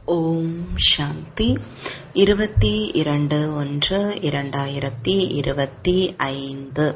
ஓம் சாந்தி இருபத்தி இரண்டு ஒன்று இரண்டாயிரத்தி இருபத்தி ஐந்து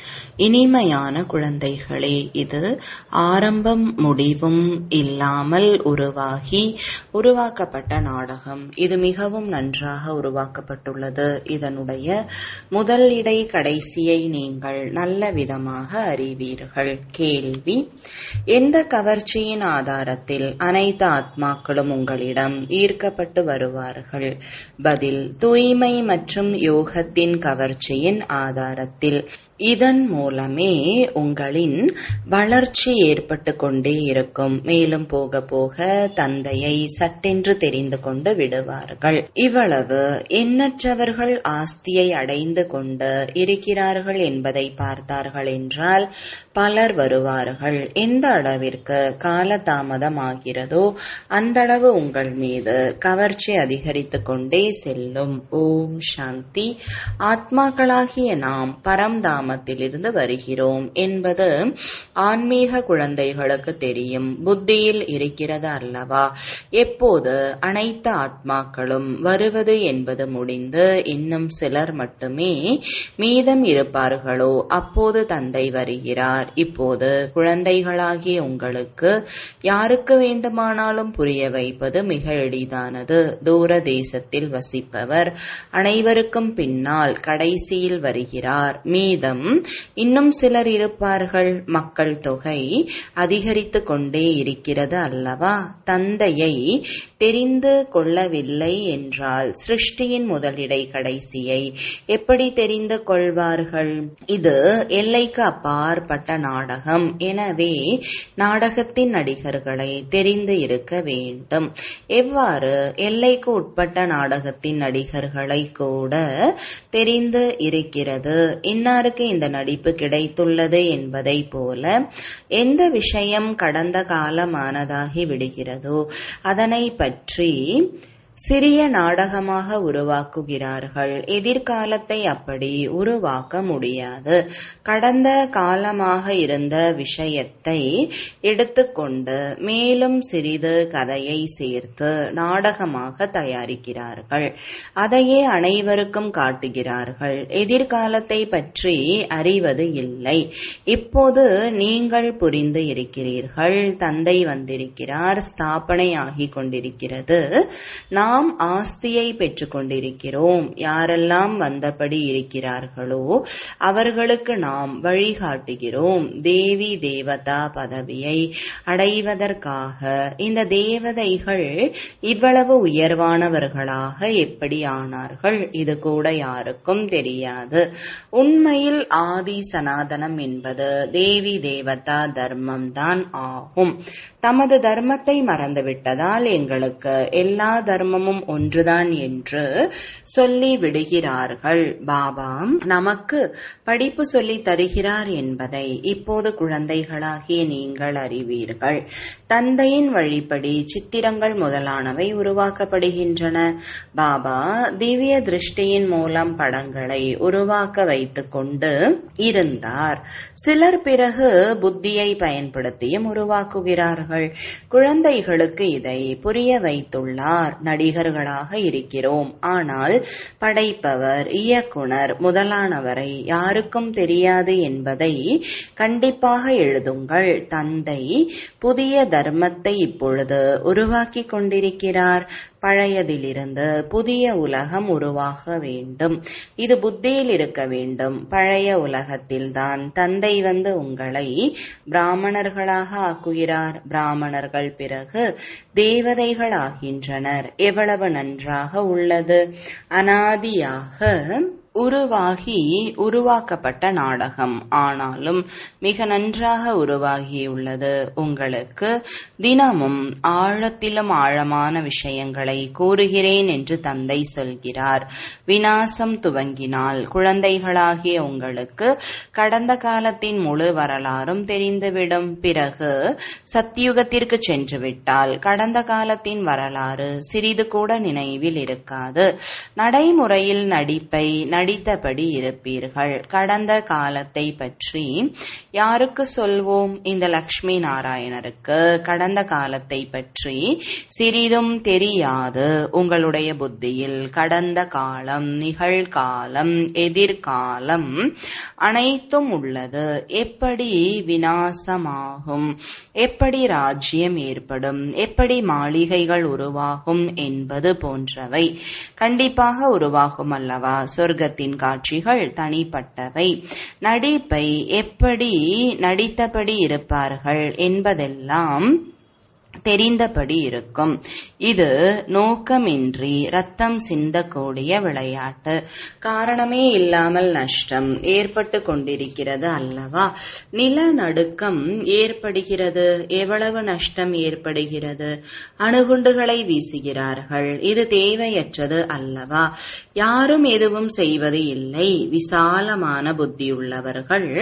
இனிமையான குழந்தைகளே இது ஆரம்பம் முடிவும் இல்லாமல் உருவாகி உருவாக்கப்பட்ட நாடகம் இது மிகவும் நன்றாக உருவாக்கப்பட்டுள்ளது இதனுடைய முதல் இடை கடைசியை நீங்கள் நல்ல விதமாக அறிவீர்கள் கேள்வி எந்த கவர்ச்சியின் ஆதாரத்தில் அனைத்து ஆத்மாக்களும் உங்களிடம் ஈர்க்கப்பட்டு வருவார்கள் பதில் தூய்மை மற்றும் யோகத்தின் கவர்ச்சியின் ஆதாரத்தில் இதன் மூலமே உங்களின் வளர்ச்சி ஏற்பட்டு கொண்டே இருக்கும் மேலும் போக போக தந்தையை சட்டென்று தெரிந்து கொண்டு விடுவார்கள் இவ்வளவு எண்ணற்றவர்கள் ஆஸ்தியை அடைந்து கொண்டு இருக்கிறார்கள் என்பதை பார்த்தார்கள் என்றால் பலர் வருவார்கள் எந்த அளவிற்கு காலதாமதம் ஆகிறதோ அந்த அளவு உங்கள் மீது கவர்ச்சி அதிகரித்து கொண்டே செல்லும் ஓம் சாந்தி ஆத்மாக்களாகிய நாம் பரம்தாமத்திலிருந்து வருகிறோம் என்பது ஆன்மீக குழந்தைகளுக்கு தெரியும் புத்தியில் இருக்கிறது அல்லவா எப்போது அனைத்து ஆத்மாக்களும் வருவது என்பது முடிந்து இன்னும் சிலர் மட்டுமே மீதம் இருப்பார்களோ அப்போது தந்தை வருகிறார் இப்போது குழந்தைகளாகிய உங்களுக்கு யாருக்கு வேண்டுமானாலும் புரிய வைப்பது மிக எளிதானது தூர தேசத்தில் வசிப்பவர் அனைவருக்கும் பின்னால் கடைசியில் வருகிறார் மீதம் இன்னும் சிலர் இருப்பார்கள் மக்கள் தொகை அதிகரித்து கொண்டே இருக்கிறது அல்லவா தந்தையை தெரிந்து கொள்ளவில்லை என்றால் சிருஷ்டியின் முதலிடை கடைசியை எப்படி தெரிந்து கொள்வார்கள் இது எல்லைக்கு அப்பாற்பட்ட நாடகம் எனவே நாடகத்தின் நடிகர்களை தெரிந்து இருக்க வேண்டும் எவ்வாறு எல்லைக்கு உட்பட்ட நாடகத்தின் நடிகர்களை கூட தெரிந்து இருக்கிறது இன்னாருக்கு இந்த நடிப்பு கிடைத்துள்ளது என்பதை போல எந்த விஷயம் கடந்த காலமானதாகி விடுகிறதோ அதனை பற்றி சிறிய நாடகமாக உருவாக்குகிறார்கள் எதிர்காலத்தை அப்படி உருவாக்க முடியாது கடந்த காலமாக இருந்த விஷயத்தை எடுத்துக்கொண்டு மேலும் சிறிது கதையை சேர்த்து நாடகமாக தயாரிக்கிறார்கள் அதையே அனைவருக்கும் காட்டுகிறார்கள் எதிர்காலத்தை பற்றி அறிவது இல்லை இப்போது நீங்கள் புரிந்து இருக்கிறீர்கள் தந்தை வந்திருக்கிறார் ஸ்தாபனை ஆகிக் கொண்டிருக்கிறது நாம் ஆஸ்தியை பெற்றுக் கொண்டிருக்கிறோம் யாரெல்லாம் வந்தபடி இருக்கிறார்களோ அவர்களுக்கு நாம் வழிகாட்டுகிறோம் தேவி தேவதா பதவியை அடைவதற்காக இந்த தேவதைகள் இவ்வளவு உயர்வானவர்களாக எப்படி ஆனார்கள் இது கூட யாருக்கும் தெரியாது உண்மையில் ஆதி சனாதனம் என்பது தேவி தேவதா தர்மம் தான் ஆகும் தமது தர்மத்தை மறந்துவிட்டதால் எங்களுக்கு எல்லா தர்மமும் ஒன்றுதான் என்று சொல்லி விடுகிறார்கள் பாபா நமக்கு படிப்பு சொல்லி தருகிறார் என்பதை இப்போது குழந்தைகளாகிய நீங்கள் அறிவீர்கள் தந்தையின் வழிப்படி சித்திரங்கள் முதலானவை உருவாக்கப்படுகின்றன பாபா திவ்ய திருஷ்டியின் மூலம் படங்களை உருவாக்க வைத்துக் கொண்டு இருந்தார் சிலர் பிறகு புத்தியை பயன்படுத்தியும் உருவாக்குகிறார்கள் குழந்தைகளுக்கு இதை புரிய வைத்துள்ளார் நடிகர்களாக இருக்கிறோம் ஆனால் படைப்பவர் இயக்குனர் முதலானவரை யாருக்கும் தெரியாது என்பதை கண்டிப்பாக எழுதுங்கள் தந்தை புதிய தர்மத்தை இப்பொழுது உருவாக்கி கொண்டிருக்கிறார் பழையதிலிருந்து புதிய உலகம் உருவாக வேண்டும் இது புத்தியில் இருக்க வேண்டும் பழைய உலகத்தில்தான் தந்தை வந்து உங்களை பிராமணர்களாக ஆக்குகிறார் பிராமணர்கள் பிறகு தேவதைகள் ஆகின்றனர் எவ்வளவு நன்றாக உள்ளது அனாதியாக உருவாகி உருவாக்கப்பட்ட நாடகம் ஆனாலும் மிக நன்றாக உருவாகியுள்ளது உங்களுக்கு தினமும் ஆழத்திலும் ஆழமான விஷயங்களை கூறுகிறேன் என்று தந்தை சொல்கிறார் வினாசம் துவங்கினால் குழந்தைகளாகிய உங்களுக்கு கடந்த காலத்தின் முழு வரலாறும் தெரிந்துவிடும் பிறகு சத்தியுகத்திற்கு சென்று விட்டால் கடந்த காலத்தின் வரலாறு சிறிது கூட நினைவில் இருக்காது நடைமுறையில் நடிப்பை நடி நடித்தபடி இருப்பீர்கள் கடந்த காலத்தை பற்றி யாருக்கு சொல்வோம் இந்த லக்ஷ்மி நாராயணருக்கு கடந்த காலத்தை பற்றி சிறிதும் தெரியாது உங்களுடைய புத்தியில் கடந்த காலம் நிகழ்காலம் எதிர்காலம் அனைத்தும் உள்ளது எப்படி வினாசமாகும் எப்படி ராஜ்யம் ஏற்படும் எப்படி மாளிகைகள் உருவாகும் என்பது போன்றவை கண்டிப்பாக உருவாகும் அல்லவா சொர்க்கத்தின் காட்சிகள் தனிப்பட்டவை நடிப்பை எப்படி நடித்தபடி இருப்பார்கள் என்பதெல்லாம் தெரிந்தபடி இருக்கும் இது நோக்கமின்றி ரத்தம் சிந்தக்கூடிய விளையாட்டு காரணமே இல்லாமல் நஷ்டம் ஏற்பட்டு கொண்டிருக்கிறது அல்லவா நிலநடுக்கம் ஏற்படுகிறது எவ்வளவு நஷ்டம் ஏற்படுகிறது அணுகுண்டுகளை வீசுகிறார்கள் இது தேவையற்றது அல்லவா யாரும் எதுவும் செய்வது இல்லை விசாலமான புத்தியுள்ளவர்கள்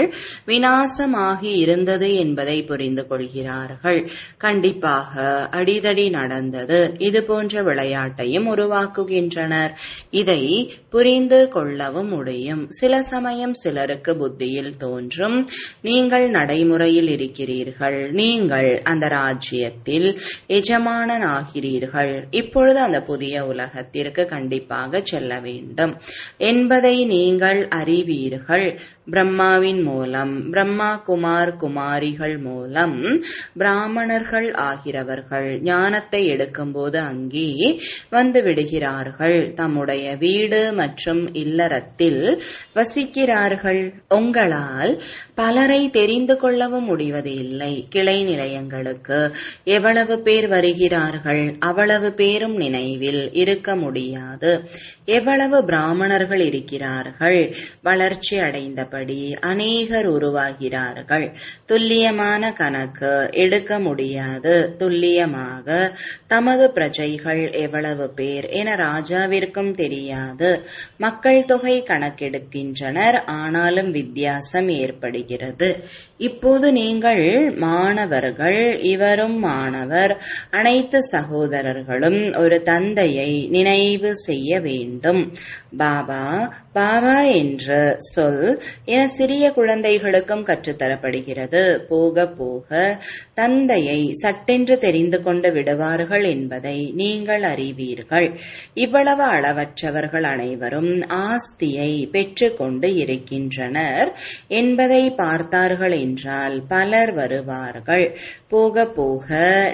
வினாசமாகி இருந்தது என்பதை புரிந்து கொள்கிறார்கள் கண்டிப்பாக அடிதடி நடந்தது இது போன்ற விளையாட்டையும் உருவாக்குகின்றனர் இதை புரிந்து கொள்ளவும் முடியும் சில சமயம் சிலருக்கு புத்தியில் தோன்றும் நீங்கள் நடைமுறையில் இருக்கிறீர்கள் நீங்கள் அந்த ராஜ்யத்தில் எஜமானன் ஆகிறீர்கள் இப்பொழுது அந்த புதிய உலகத்திற்கு கண்டிப்பாக செல்ல வேண்டும் என்பதை நீங்கள் அறிவீர்கள் பிரம்மாவின் மூலம் பிரம்மா குமார் குமாரிகள் மூலம் பிராமணர்கள் ஆகிறவர்கள் ஞானத்தை எடுக்கும்போது அங்கே வந்து விடுகிறார்கள் தம்முடைய வீடு மற்றும் இல்லறத்தில் வசிக்கிறார்கள் உங்களால் பலரை தெரிந்து கொள்ளவும் முடிவது இல்லை கிளை நிலையங்களுக்கு எவ்வளவு பேர் வருகிறார்கள் அவ்வளவு பேரும் நினைவில் இருக்க முடியாது எவ்வளவு பிராமணர்கள் இருக்கிறார்கள் வளர்ச்சி அடைந்தபடி அநேகர் உருவாகிறார்கள் துல்லியமான கணக்கு எடுக்க முடியாது துல்லியமாக தமது பிரஜைகள் எவ்வளவு பேர் என ராஜாவிற்கும் தெரியாது மக்கள் தொகை கணக்கெடுக்கின்றனர் ஆனாலும் வித்தியாசம் ஏற்படுகிறது இப்போது நீங்கள் மாணவர்கள் இவரும் மாணவர் அனைத்து சகோதரர்களும் ஒரு தந்தையை நினைவு செய்ய வேண்டும் பாபா பாபா என்ற சொல் என சிறிய குழந்தைகளுக்கும் கற்றுத்தரப்படுகிறது போக போக தந்தையை சட்டென்று தெரிந்து கொண்டு விடுவார்கள் என்பதை நீங்கள் அறிவீர்கள் இவ்வளவு அளவற்றவர்கள் அனைவரும் ஆஸ்தியை பெற்றுக்கொண்டு இருக்கின்றனர் என்பதை பார்த்தார்கள் என்றால் பலர் வருவார்கள் போக போக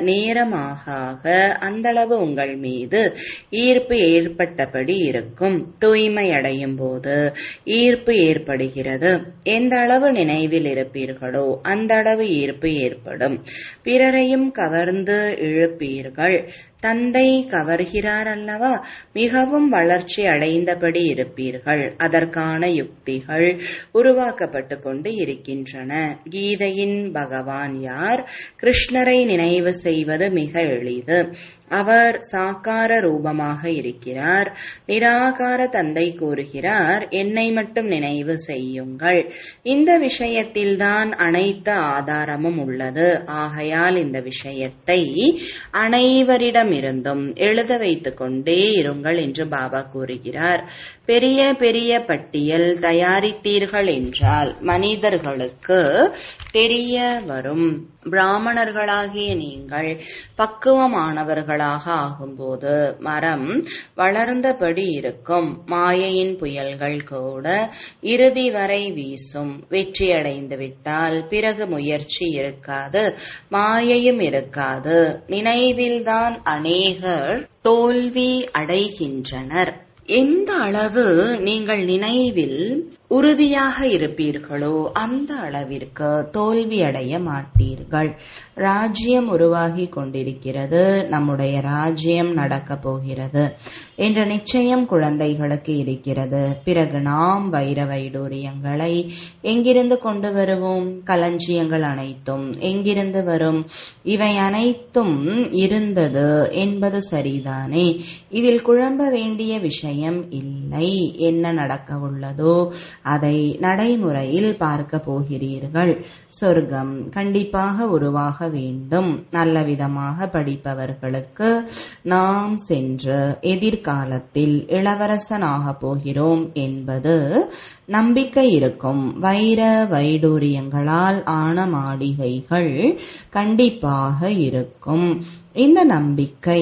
நேரமாக அந்தளவு உங்கள் மீது ஈர்ப்பு ஏற்பட்டபடி இருக்கும் தூய்மை அடையும் போது ஈர்ப்பு ஏற்படுகிறது எந்த அளவு நினைவில் இருப்பீர்களோ அந்த அளவு ஈர்ப்பு ஏற்படும் பிறரையும் கவர்ந்து இழுப்பீர்கள் தந்தை கவர்கிறார் அல்லவா மிகவும் வளர்ச்சி அடைந்தபடி இருப்பீர்கள் அதற்கான யுக்திகள் உருவாக்கப்பட்டு கொண்டு இருக்கின்றன கீதையின் பகவான் யார் கிருஷ்ணரை நினைவு செய்வது மிக எளிது அவர் சாக்கார ரூபமாக இருக்கிறார் நிராகார தந்தை கூறுகிறார் என்னை மட்டும் நினைவு செய்யுங்கள் இந்த விஷயத்தில்தான் அனைத்து ஆதாரமும் உள்ளது ஆகையால் இந்த விஷயத்தை அனைவரிடம் இருந்தும் எழுத வைத்துக் கொண்டே இருங்கள் என்று பாபா கூறுகிறார் பெரிய பெரிய பட்டியல் தயாரித்தீர்கள் என்றால் மனிதர்களுக்கு தெரிய வரும் பிராமணர்களாகிய நீங்கள் பக்குவமானவர்களாக ஆகும்போது மரம் வளர்ந்தபடி இருக்கும் மாயையின் புயல்கள் கூட இறுதி வரை வீசும் வெற்றியடைந்து விட்டால் பிறகு முயற்சி இருக்காது மாயையும் இருக்காது நினைவில்தான் அநேகர் தோல்வி அடைகின்றனர் எந்த அளவு நீங்கள் நினைவில் உறுதியாக இருப்பீர்களோ அந்த அளவிற்கு தோல்வி அடைய மாட்டீர்கள் ராஜ்யம் உருவாகி கொண்டிருக்கிறது நம்முடைய ராஜ்யம் நடக்க போகிறது என்ற நிச்சயம் குழந்தைகளுக்கு இருக்கிறது பிறகு நாம் வைர வைடூரியங்களை எங்கிருந்து கொண்டு வருவோம் களஞ்சியங்கள் அனைத்தும் எங்கிருந்து வரும் இவை அனைத்தும் இருந்தது என்பது சரிதானே இதில் குழம்ப வேண்டிய விஷயம் இல்லை என்ன நடக்க உள்ளதோ அதை நடைமுறையில் பார்க்க போகிறீர்கள் சொர்க்கம் கண்டிப்பாக உருவாக வேண்டும் நல்ல விதமாக படிப்பவர்களுக்கு நாம் சென்று எதிர்காலத்தில் இளவரசனாக போகிறோம் என்பது நம்பிக்கை இருக்கும் வைர வைடூரியங்களால் ஆன மாளிகைகள் கண்டிப்பாக இருக்கும் இந்த நம்பிக்கை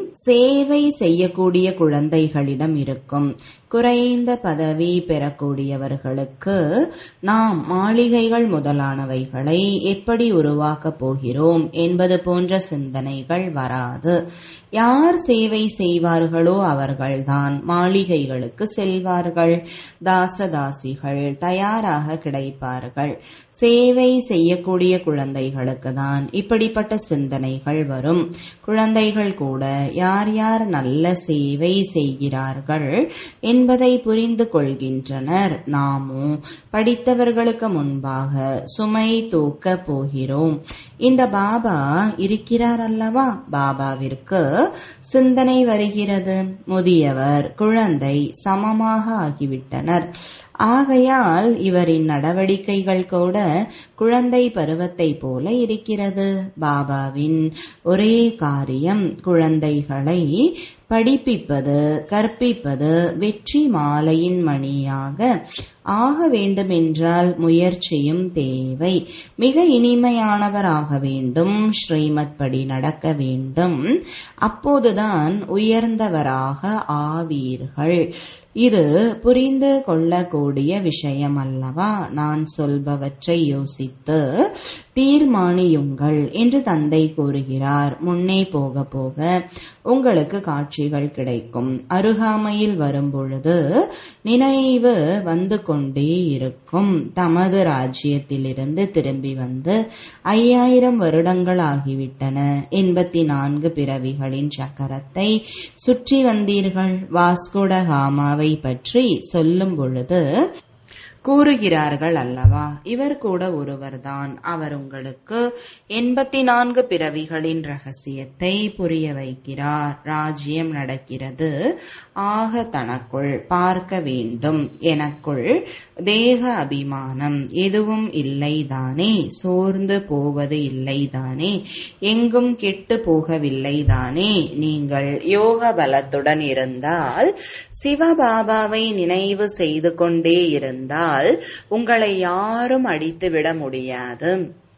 சேவை செய்யக்கூடிய குழந்தைகளிடம் இருக்கும் குறைந்த பதவி பெறக்கூடியவர்களுக்கு நாம் மாளிகைகள் முதலானவைகளை எப்படி உருவாக்கப் போகிறோம் என்பது போன்ற சிந்தனைகள் வராது யார் சேவை செய்வார்களோ அவர்கள்தான் மாளிகைகளுக்கு செல்வார்கள் தாசதாசிகள் தயாராக கிடைப்பார்கள் சேவை செய்யக்கூடிய குழந்தைகளுக்கு தான் இப்படிப்பட்ட சிந்தனைகள் வரும் குழந்தைகள் கூட யார் யார் நல்ல சேவை செய்கிறார்கள் என்பதை புரிந்து கொள்கின்றனர் நாமும் படித்தவர்களுக்கு முன்பாக சுமை தூக்க போகிறோம் இந்த பாபா இருக்கிறார் அல்லவா பாபாவிற்கு சிந்தனை வருகிறது முதியவர் குழந்தை சமமாக ஆகிவிட்டனர் ஆகையால் இவரின் நடவடிக்கைகள் கூட குழந்தை பருவத்தை போல இருக்கிறது பாபாவின் ஒரே காரியம் குழந்தைகளை படிப்பிப்பது கற்பிப்பது வெற்றி மாலையின் மணியாக ஆக வேண்டுமென்றால் முயற்சியும் தேவை மிக இனிமையானவராக வேண்டும் ஸ்ரீமத் படி நடக்க வேண்டும் அப்போதுதான் உயர்ந்தவராக ஆவீர்கள் இது புரிந்து கொள்ளக்கூடிய விஷயம் அல்லவா நான் சொல்பவற்றை யோசித்து தீர்மானியுங்கள் என்று தந்தை கூறுகிறார் முன்னே போக போக உங்களுக்கு காட்சிகள் கிடைக்கும் அருகாமையில் வரும்பொழுது நினைவு வந்து கொண்டே இருக்கும் தமது ராஜ்யத்திலிருந்து திரும்பி வந்து ஐயாயிரம் வருடங்கள் ஆகிவிட்டன எண்பத்தி நான்கு பிறவிகளின் சக்கரத்தை சுற்றி வந்தீர்கள் வாஸ்கோட காமாவை பற்றி சொல்லும் பொழுது கூறுகிறார்கள் அல்லவா இவர் கூட ஒருவர்தான் அவர் உங்களுக்கு எண்பத்தி நான்கு பிறவிகளின் ரகசியத்தை புரிய வைக்கிறார் ராஜ்யம் நடக்கிறது ஆக தனக்குள் பார்க்க வேண்டும் எனக்குள் தேக அபிமானம் எதுவும் இல்லைதானே சோர்ந்து போவது இல்லைதானே எங்கும் கெட்டு போகவில்லைதானே நீங்கள் யோக பலத்துடன் இருந்தால் சிவபாபாவை நினைவு செய்து கொண்டே இருந்தால் உங்களை யாரும் அடித்துவிட முடியாது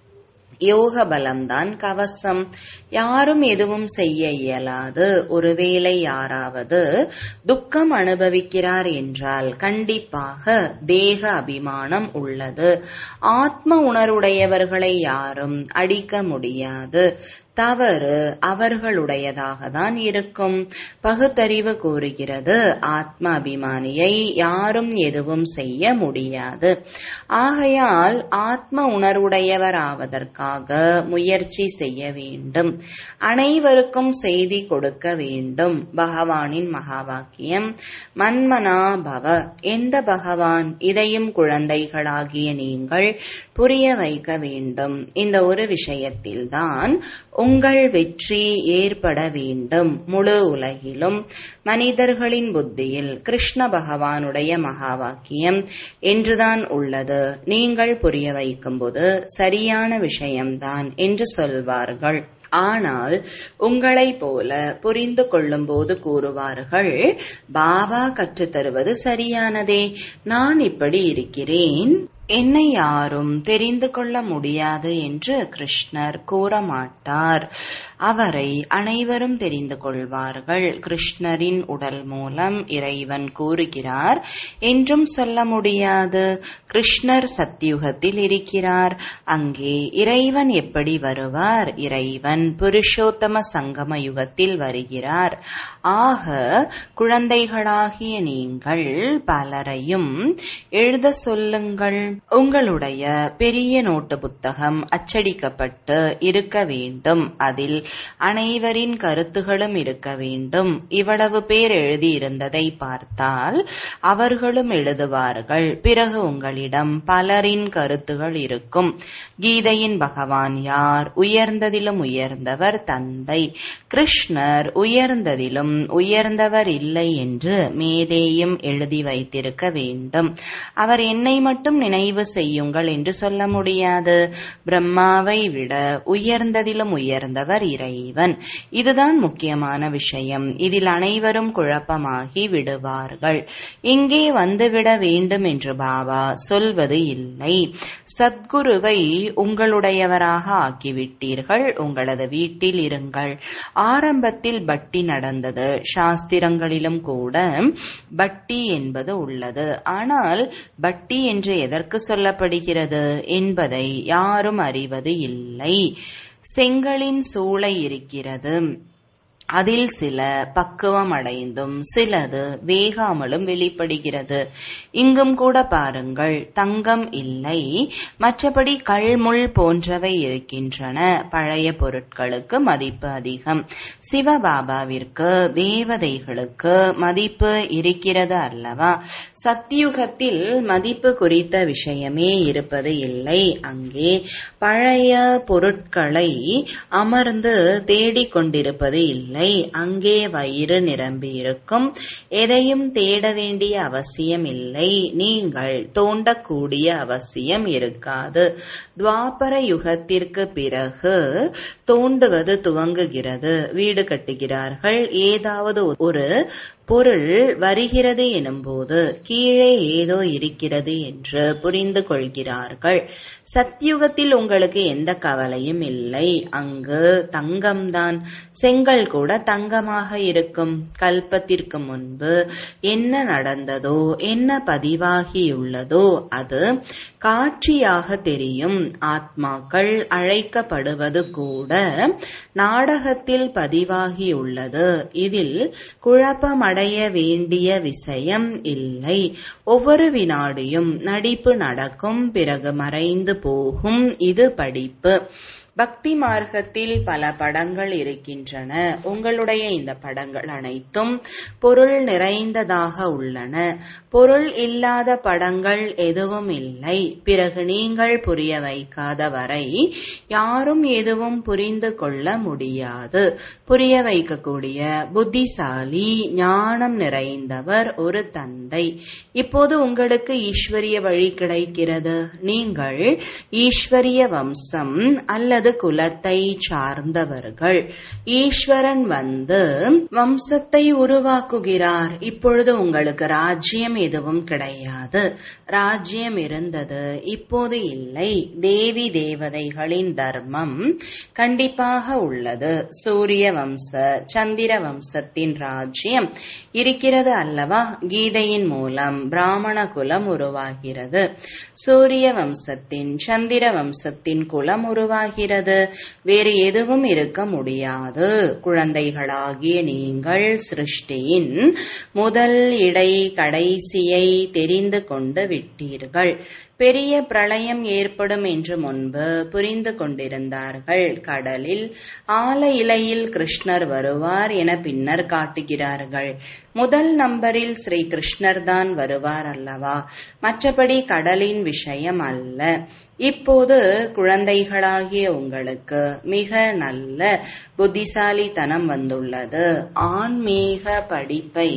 யோக பலம்தான் கவசம் யாரும் எதுவும் செய்ய இயலாது ஒருவேளை யாராவது துக்கம் அனுபவிக்கிறார் என்றால் கண்டிப்பாக தேக அபிமானம் உள்ளது ஆத்ம உணர்வுடையவர்களை யாரும் அடிக்க முடியாது தவறு அவர்களுடையதாக தான் இருக்கும் பகுத்தறிவு கூறுகிறது ஆத்ம அபிமானியை யாரும் எதுவும் செய்ய முடியாது ஆகையால் ஆத்ம உணர்வுடையவர் ஆவதற்காக முயற்சி செய்ய வேண்டும் அனைவருக்கும் செய்தி கொடுக்க வேண்டும் பகவானின் மகா வாக்கியம் மன்மனா பவ எந்த பகவான் இதையும் குழந்தைகளாகிய நீங்கள் புரிய வைக்க வேண்டும் இந்த ஒரு விஷயத்தில்தான் உங்கள் வெற்றி ஏற்பட வேண்டும் முழு உலகிலும் மனிதர்களின் புத்தியில் கிருஷ்ண பகவானுடைய மகா வாக்கியம் என்றுதான் உள்ளது நீங்கள் புரிய வைக்கும்போது சரியான விஷயம்தான் என்று சொல்வார்கள் ஆனால் உங்களைப் போல புரிந்து கொள்ளும் போது கூறுவார்கள் பாபா கற்றுத்தருவது சரியானதே நான் இப்படி இருக்கிறேன் என்னை யாரும் தெரிந்து கொள்ள முடியாது என்று கிருஷ்ணர் கூற மாட்டார் அவரை அனைவரும் தெரிந்து கொள்வார்கள் கிருஷ்ணரின் உடல் மூலம் இறைவன் கூறுகிறார் என்றும் சொல்ல முடியாது கிருஷ்ணர் சத்தியுகத்தில் இருக்கிறார் அங்கே இறைவன் எப்படி வருவார் இறைவன் புருஷோத்தம சங்கம யுகத்தில் வருகிறார் ஆக குழந்தைகளாகிய நீங்கள் பலரையும் எழுத சொல்லுங்கள் உங்களுடைய பெரிய நோட்டு புத்தகம் அச்சடிக்கப்பட்டு இருக்க வேண்டும் அதில் அனைவரின் கருத்துகளும் இருக்க வேண்டும் இவ்வளவு பேர் எழுதியிருந்ததை பார்த்தால் அவர்களும் எழுதுவார்கள் பிறகு உங்களிடம் பலரின் கருத்துகள் இருக்கும் கீதையின் பகவான் யார் உயர்ந்ததிலும் உயர்ந்தவர் தந்தை கிருஷ்ணர் உயர்ந்ததிலும் உயர்ந்தவர் இல்லை என்று மேதேயும் எழுதி வைத்திருக்க வேண்டும் அவர் என்னை மட்டும் நினைவு செய்யுங்கள் என்று சொல்ல முடியாது பிரம்மாவை விட உயர்ந்ததிலும் உயர்ந்தவர் இறைவன் இதுதான் முக்கியமான விஷயம் இதில் அனைவரும் குழப்பமாகி விடுவார்கள் இங்கே வந்துவிட வேண்டும் என்று பாபா சொல்வது இல்லை சத்குருவை உங்களுடையவராக ஆக்கிவிட்டீர்கள் உங்களது வீட்டில் இருங்கள் ஆரம்பத்தில் பட்டி நடந்தது சாஸ்திரங்களிலும் கூட பட்டி என்பது உள்ளது ஆனால் பட்டி என்று எதற்கு சொல்லப்படுகிறது என்பதை யாரும் அறிவது இல்லை செங்கலின் சூளை இருக்கிறது அதில் சில பக்குவம் அடைந்தும் சிலது வேகாமலும் வெளிப்படுகிறது இங்கும் கூட பாருங்கள் தங்கம் இல்லை மற்றபடி கல்முள் போன்றவை இருக்கின்றன பழைய பொருட்களுக்கு மதிப்பு அதிகம் சிவபாபாவிற்கு தேவதைகளுக்கு மதிப்பு இருக்கிறது அல்லவா சத்தியுகத்தில் மதிப்பு குறித்த விஷயமே இருப்பது இல்லை அங்கே பழைய பொருட்களை அமர்ந்து தேடிக் கொண்டிருப்பது இல்லை இல்லை அங்கே வயிறு நிரம்பி இருக்கும் எதையும் தேட வேண்டிய அவசியம் இல்லை நீங்கள் தோண்டக்கூடிய அவசியம் இருக்காது துவாபர யுகத்திற்கு பிறகு தோண்டுவது துவங்குகிறது வீடு கட்டுகிறார்கள் ஏதாவது ஒரு பொருள் வருகிறது எனும்போது கீழே ஏதோ இருக்கிறது என்று புரிந்து கொள்கிறார்கள் சத்தியுகத்தில் உங்களுக்கு எந்த கவலையும் இல்லை அங்கு தங்கம்தான் செங்கல் கூட தங்கமாக இருக்கும் கல்பத்திற்கு முன்பு என்ன நடந்ததோ என்ன பதிவாகியுள்ளதோ அது காட்சியாக தெரியும் ஆத்மாக்கள் அழைக்கப்படுவது கூட நாடகத்தில் பதிவாகியுள்ளது இதில் குழப்பம் அடைய வேண்டிய விஷயம் இல்லை ஒவ்வொரு வினாடியும் நடிப்பு நடக்கும் பிறகு மறைந்து போகும் இது படிப்பு பக்தி மார்க்கத்தில் பல படங்கள் இருக்கின்றன உங்களுடைய இந்த படங்கள் அனைத்தும் பொருள் நிறைந்ததாக உள்ளன பொருள் இல்லாத படங்கள் எதுவும் இல்லை பிறகு நீங்கள் புரிய வைக்காத வரை யாரும் எதுவும் புரிந்து கொள்ள முடியாது புரிய வைக்கக்கூடிய புத்திசாலி ஞானம் நிறைந்தவர் ஒரு தந்தை இப்போது உங்களுக்கு ஈஸ்வரிய வழி கிடைக்கிறது நீங்கள் ஈஸ்வரிய வம்சம் அல்லது தனது குலத்தை சார்ந்தவர்கள் ஈஸ்வரன் வந்து வம்சத்தை உருவாக்குகிறார் இப்பொழுது உங்களுக்கு ராஜ்யம் எதுவும் கிடையாது ராஜ்யம் இருந்தது இப்போது இல்லை தேவி தேவதைகளின் தர்மம் கண்டிப்பாக உள்ளது சூரிய வம்ச சந்திர வம்சத்தின் ராஜ்யம் இருக்கிறது அல்லவா கீதையின் மூலம் பிராமண குலம் உருவாகிறது சூரிய வம்சத்தின் சந்திர வம்சத்தின் குலம் உருவாகிறது வேறு எதுவும் இருக்க முடியாது குழந்தைகளாகிய நீங்கள் சிருஷ்டியின் முதல் இடை கடைசியை தெரிந்து கொண்டு விட்டீர்கள் பெரிய பிரளயம் ஏற்படும் என்று முன்பு புரிந்து கொண்டிருந்தார்கள் கடலில் ஆல இலையில் கிருஷ்ணர் வருவார் என பின்னர் காட்டுகிறார்கள் முதல் நம்பரில் ஸ்ரீ கிருஷ்ணர் தான் வருவார் அல்லவா மற்றபடி கடலின் விஷயம் அல்ல இப்போது குழந்தைகளாகிய உங்களுக்கு மிக நல்ல புத்திசாலித்தனம் வந்துள்ளது ஆன்மீக படிப்பை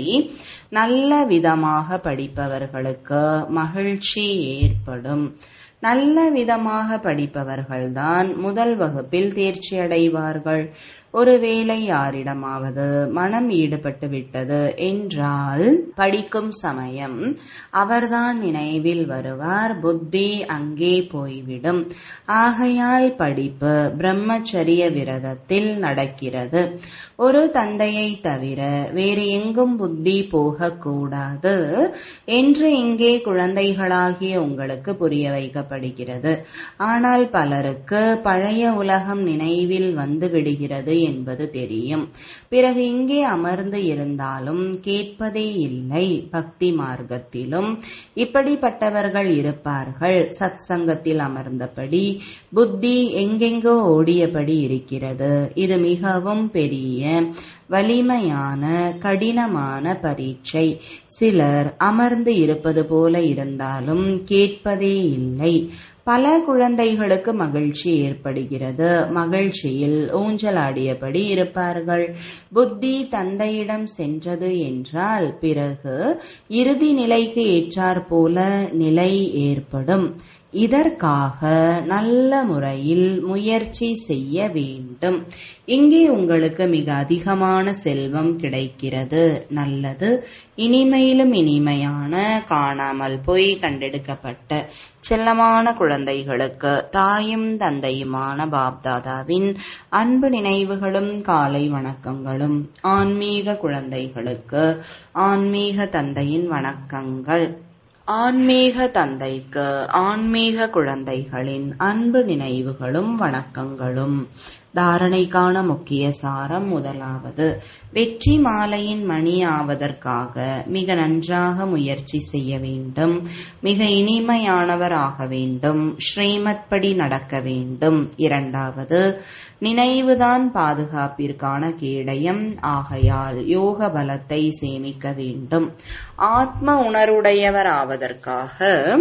நல்ல விதமாக படிப்பவர்களுக்கு மகிழ்ச்சி ஏற்படும் நல்ல விதமாக படிப்பவர்கள்தான் முதல் வகுப்பில் தேர்ச்சி அடைவார்கள் ஒருவேளை யாரிடமாவது மனம் ஈடுபட்டு விட்டது என்றால் படிக்கும் சமயம் அவர்தான் நினைவில் வருவார் புத்தி அங்கே போய்விடும் ஆகையால் படிப்பு பிரம்மச்சரிய விரதத்தில் நடக்கிறது ஒரு தந்தையை தவிர வேறு எங்கும் புத்தி போகக்கூடாது என்று இங்கே குழந்தைகளாகிய உங்களுக்கு புரிய வைக்கப்படுகிறது ஆனால் பலருக்கு பழைய உலகம் நினைவில் வந்து விடுகிறது என்பது தெரியும் பிறகு இங்கே அமர்ந்து இருந்தாலும் கேட்பதே இல்லை பக்தி மார்க்கத்திலும் இப்படிப்பட்டவர்கள் இருப்பார்கள் சத் சங்கத்தில் அமர்ந்தபடி புத்தி எங்கெங்கோ ஓடியபடி இருக்கிறது இது மிகவும் பெரிய வலிமையான கடினமான பரீட்சை சிலர் அமர்ந்து இருப்பது போல இருந்தாலும் கேட்பதே இல்லை பல குழந்தைகளுக்கு மகிழ்ச்சி ஏற்படுகிறது மகிழ்ச்சியில் ஊஞ்சலாடியபடி இருப்பார்கள் புத்தி தந்தையிடம் சென்றது என்றால் பிறகு இறுதி நிலைக்கு ஏற்றாற் போல நிலை ஏற்படும் இதற்காக நல்ல முறையில் முயற்சி செய்ய வேண்டும் இங்கே உங்களுக்கு மிக அதிகமான செல்வம் கிடைக்கிறது நல்லது இனிமையிலும் இனிமையான காணாமல் போய் கண்டெடுக்கப்பட்ட செல்லமான குழந்தைகளுக்கு தாயும் தந்தையுமான பாப்தாதாவின் அன்பு நினைவுகளும் காலை வணக்கங்களும் ஆன்மீக குழந்தைகளுக்கு ஆன்மீக தந்தையின் வணக்கங்கள் ஆன்மீக தந்தைக்கு ஆன்மீக குழந்தைகளின் அன்பு நினைவுகளும் வணக்கங்களும் தாரணைக்கான முக்கிய சாரம் முதலாவது வெற்றி மாலையின் மணி ஆவதற்காக மிக நன்றாக முயற்சி செய்ய வேண்டும் மிக இனிமையானவர் ஆக வேண்டும் ஸ்ரீமத் படி நடக்க வேண்டும் இரண்டாவது நினைவுதான் பாதுகாப்பிற்கான கேடயம் ஆகையால் யோக பலத்தை சேமிக்க வேண்டும் ஆத்ம உணர்வுடையவர் ஆவதற்காக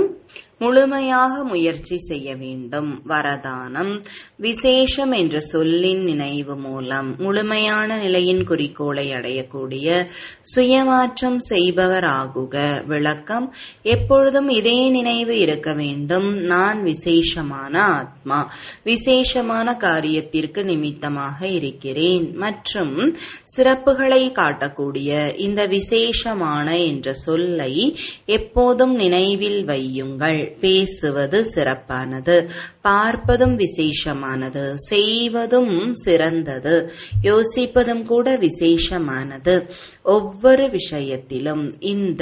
முழுமையாக முயற்சி செய்ய வேண்டும் வரதானம் விசேஷம் என்ற சொல்லின் நினைவு மூலம் முழுமையான நிலையின் குறிக்கோளை அடையக்கூடிய சுயமாற்றம் செய்பவர் ஆகுக விளக்கம் எப்பொழுதும் இதே நினைவு இருக்க வேண்டும் நான் விசேஷமான ஆத்மா விசேஷமான காரியத்திற்கு நிமித்தமாக இருக்கிறேன் மற்றும் சிறப்புகளை காட்டக்கூடிய இந்த விசேஷமான என்ற சொல்லை எப்போதும் நினைவில் வையுங்கள் பேசுவது சிறப்பானது பார்ப்பதும் விசேஷமானது செய்வதும் சிறந்தது யோசிப்பதும் கூட விசேஷமானது ஒவ்வொரு விஷயத்திலும் இந்த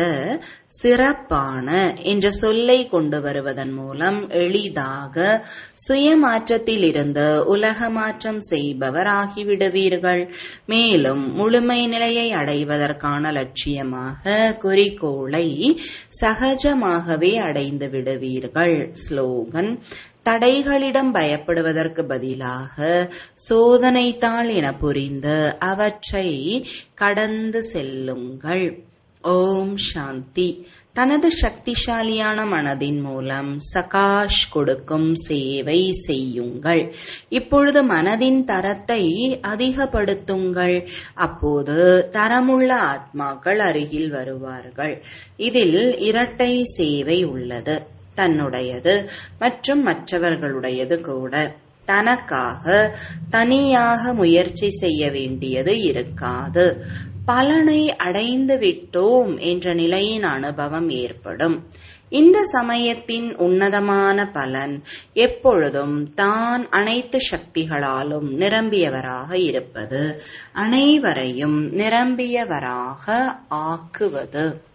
சிறப்பான என்ற சொல்லை கொண்டு வருவதன் மூலம் எளிதாக சுயமாற்றத்தில் இருந்து உலக மாற்றம் செய்பவர் ஆகிவிடுவீர்கள் மேலும் முழுமை நிலையை அடைவதற்கான லட்சியமாக குறிக்கோளை சகஜமாகவே அடைந்து விடுவீர்கள் ஸ்லோகன் தடைகளிடம் பயப்படுவதற்கு பதிலாக சோதனைத்தாள் என புரிந்து அவற்றை கடந்து செல்லுங்கள் ஓம் சாந்தி தனது சக்திசாலியான மனதின் மூலம் சகாஷ் கொடுக்கும் சேவை செய்யுங்கள் இப்பொழுது மனதின் தரத்தை அதிகப்படுத்துங்கள் அப்போது தரமுள்ள ஆத்மாக்கள் அருகில் வருவார்கள் இதில் இரட்டை சேவை உள்ளது தன்னுடையது மற்றும் மற்றவர்களுடையது கூட தனக்காக தனியாக முயற்சி செய்ய வேண்டியது இருக்காது பலனை அடைந்து விட்டோம் என்ற நிலையின் அனுபவம் ஏற்படும் இந்த சமயத்தின் உன்னதமான பலன் எப்பொழுதும் தான் அனைத்து சக்திகளாலும் நிரம்பியவராக இருப்பது அனைவரையும் நிரம்பியவராக ஆக்குவது